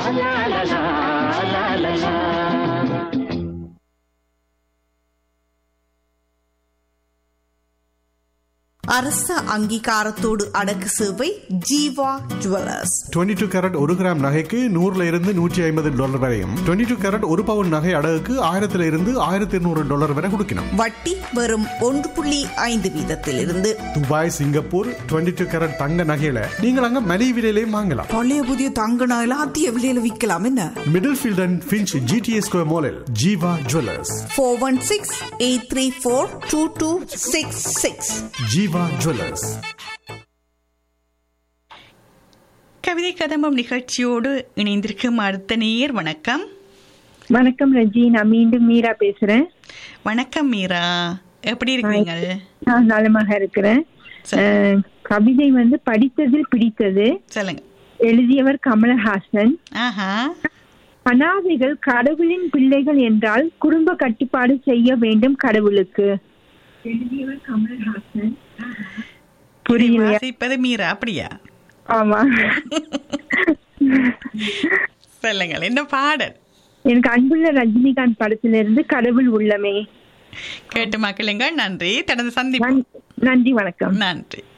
லா லா லா லா லா லா அரச அங்கீகாரத்தோடு அடக்கு சேவை ஜீவா ஜுவல்லர்ஸ் 22 டூ கேரட் ஒரு கிராம் நகைக்கு நூறுல இருந்து நூற்றி ஐம்பது டாலர் வரையும் 22 டூ கேரட் ஒரு பவுன் நகை அடகுக்கு ஆயிரத்துல இருந்து ஆயிரத்தி இருநூறு டாலர் வரை கொடுக்கணும் வட்டி வெறும் ஒன்று புள்ளி ஐந்து வீதத்திலிருந்து துபாய் சிங்கப்பூர் 22 டூ கேரட் தங்க நகையில நீங்கள் அங்க மலிவு விலையிலையும் வாங்கலாம் பழைய புதிய தங்க நகையில அதிக விலையில விற்கலாம் என்ன Middlefield and Finch GTA Square மாலில் Jeeva jewellers four one six eight three four two two six six Jeeva jewellers கவிதை கதம்பம் நிகழ்ச்சியோடு இணைந்திருக்கும் அடுத்த நேயர் வணக்கம் வணக்கம் ரஜி நான் மீண்டும் மீரா பேசுறேன் வணக்கம் மீரா எப்படி இருக்கீங்க நான் நலமாக இருக்கிறேன் சரி. அஹ், கவிதை வந்து படித்ததில் பிடித்தது சொல்லுங்க எழுதியவர் கமலஹாசன் ஆஹா அனாதைகள் கடவுளின் பிள்ளைகள் என்றால் குடும்ப கட்டுப்பாடு செய்ய வேண்டும் கடவுளுக்கு எழுதியவர் கமலஹாசன் புரியலையா வாசிப்பது மீரா அப்படியா ஆமா சொல்லுங்கள் என்ன பாடல் எனக்கு அன்புள்ள ரஜினிகாந்த் படத்திலிருந்து கடவுள் உள்ளமே கேட்டு மக்களுங்க நன்றி தொடர்ந்து சந்திப்போம் நன்- நன்றி வணக்கம் நன்றி